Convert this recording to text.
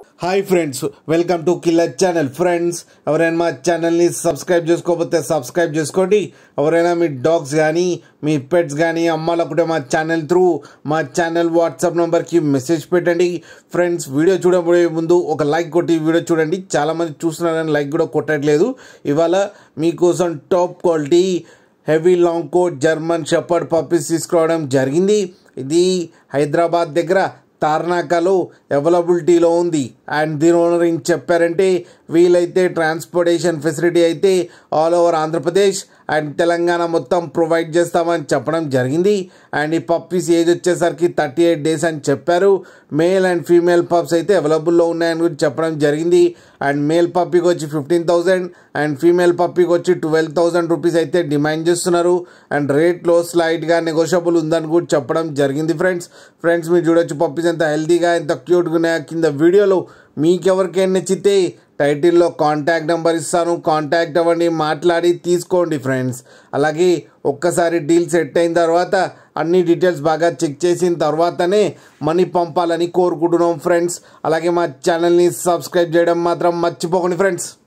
hi friends welcome to killer channel friends ఎవరైనా మా ఛానల్ని సబ్స్క్రైబ్ చేసుకోకపోతే సబ్స్క్రైబ్ చేసుకోండి ఎవరైనా మీ డాగ్స్ కానీ మీ పెట్స్ కానీ అమ్మాలనుకుంటే మా ఛానల్ త్రూ మా ఛానల్ వాట్సాప్ నెంబర్కి మెసేజ్ పెట్టండి ఫ్రెండ్స్ వీడియో చూడబోయే ముందు ఒక లైక్ కొట్టి వీడియో చూడండి చాలామంది చూస్తున్నారని లైక్ కూడా కొట్టట్లేదు ఇవాళ మీకోసం top quality heavy long coat German shepherd puppies తీసుకురావడం జరిగింది ఇది హైదరాబాద్ దగ్గర తార్నాకలో అవైలబిలిటీలో ఉంది అండ్ దీని ఓనర్ ఏం చెప్పారంటే వీలైతే ట్రాన్స్పోర్టేషన్ ఫెసిలిటీ అయితే all over Andhra Pradesh and Telangana మొత్తం ప్రొవైడ్ చేస్తామని చెప్పడం జరిగింది అండ్ ఈ పప్పీస్ ఏజ్ వచ్చేసరికి థర్టీ ఎయిట్ డేస్ అని చెప్పారు మేల్ అండ్ ఫీమేల్ పప్స్ అయితే అవైలబుల్లో ఉన్నాయని కూడా చెప్పడం జరిగింది అండ్ మేల్ పప్పీకి వచ్చి ఫిఫ్టీన్ థౌజండ్ అండ్ ఫీమేల్ పప్పీకి వచ్చి ట్వెల్వ్ థౌజండ్ రూపీస్ అయితే డిమాండ్ చేస్తున్నారు అండ్ రేట్లో స్లైట్గా నెగోషియబుల్ ఉందని కూడా చెప్పడం జరిగింది ఫ్రెండ్స్ ఫ్రెండ్స్ మీరు చూడొచ్చు పప్పీస్ ఎంత హెల్తీగా ఎంత క్యూట్గా ఉన్నాయో కింద వీడియోలో మీకెవరికైనా నచ్చితే టైటిల్లో కాంటాక్ట్ నెంబర్ ఇస్తాను కాంటాక్ట్ అవ్వండి మాట్లాడి తీసుకోండి ఫ్రెండ్స్ అలాగే ఒక్కసారి డీల్ సెట్ అయిన తర్వాత అన్ని డీటెయిల్స్ బాగా చెక్ చేసిన తర్వాతనే మనీ పంపాలని కోరుకుంటున్నాం ఫ్రెండ్స్ అలాగే మా ఛానల్ని సబ్స్క్రైబ్ చేయడం మాత్రం మర్చిపోకండి ఫ్రెండ్స్